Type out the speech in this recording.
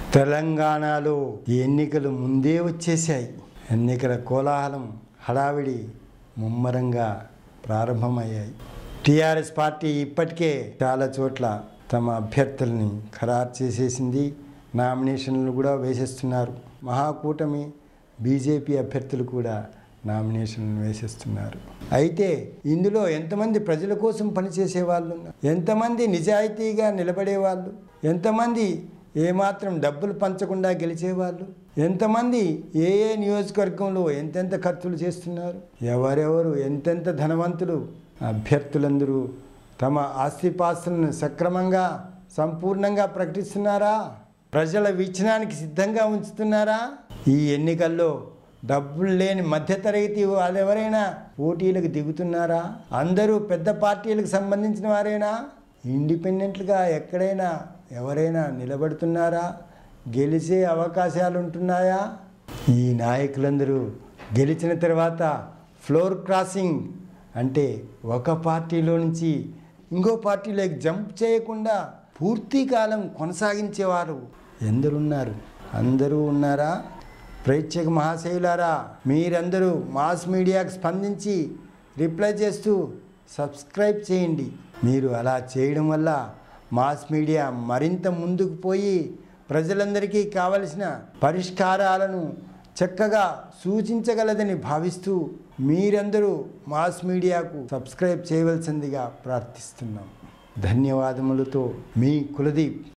తెలంగాణలో ఎన్నికలు ముందే వచ్చేసాయి ఎన్నికల కోలాహలం హడావిడి ముమ్మరంగా ప్రారంభమయ్యాయి టీఆర్ఎస్ పార్టీ ఇప్పటికే చాలా చోట్ల తమ అభ్యర్థుల్ని ఖరారు చేసేసింది నామినేషన్లు కూడా వేసేస్తున్నారు మహాకూటమి బీజేపీ అభ్యర్థులు కూడా నామినేషన్లు వేసేస్తున్నారు అయితే ఇందులో ఎంతమంది ప్రజల కోసం పనిచేసే వాళ్ళు ఉన్నారు ఎంతమంది నిజాయితీగా నిలబడే వాళ్ళు ఎంతమంది ఏమాత్రం డబ్బులు పంచకుండా గెలిచేవాళ్ళు ఎంతమంది ఏ ఏ నియోజకవర్గంలో ఎంతెంత ఖర్చులు చేస్తున్నారు ఎవరెవరు ఎంతెంత ధనవంతులు అభ్యర్థులందరూ తమ ఆస్తిపాస్తులను సక్రమంగా సంపూర్ణంగా ప్రకటిస్తున్నారా ప్రజల వీక్షణానికి సిద్ధంగా ఉంచుతున్నారా ఈ ఎన్నికల్లో డబ్బులు లేని మధ్యతరగతి వాళ్ళెవరైనా పోటీలకు దిగుతున్నారా అందరూ పెద్ద పార్టీలకు సంబంధించిన వారేనా ఇండిపెండెంట్గా ఎక్కడైనా ఎవరైనా నిలబడుతున్నారా గెలిచే అవకాశాలు ఉంటున్నాయా ఈ నాయకులందరూ గెలిచిన తర్వాత ఫ్లోర్ క్రాసింగ్ అంటే ఒక పార్టీలో నుంచి ఇంకో పార్టీలోకి జంప్ చేయకుండా పూర్తి కాలం కొనసాగించేవారు ఎందరున్నారు అందరూ ఉన్నారా ప్రేక్షక మహాశయులారా మీరందరూ మాస్ మీడియాకు స్పందించి రిప్లై చేస్తూ సబ్స్క్రైబ్ చేయండి మీరు అలా చేయడం వల్ల మాస్ మీడియా మరింత ముందుకు పోయి ప్రజలందరికీ కావలసిన పరిష్కారాలను చక్కగా సూచించగలదని భావిస్తూ మీరందరూ మాస్ మీడియాకు సబ్స్క్రైబ్ చేయవలసిందిగా ప్రార్థిస్తున్నాం ధన్యవాదములతో మీ కులదీప్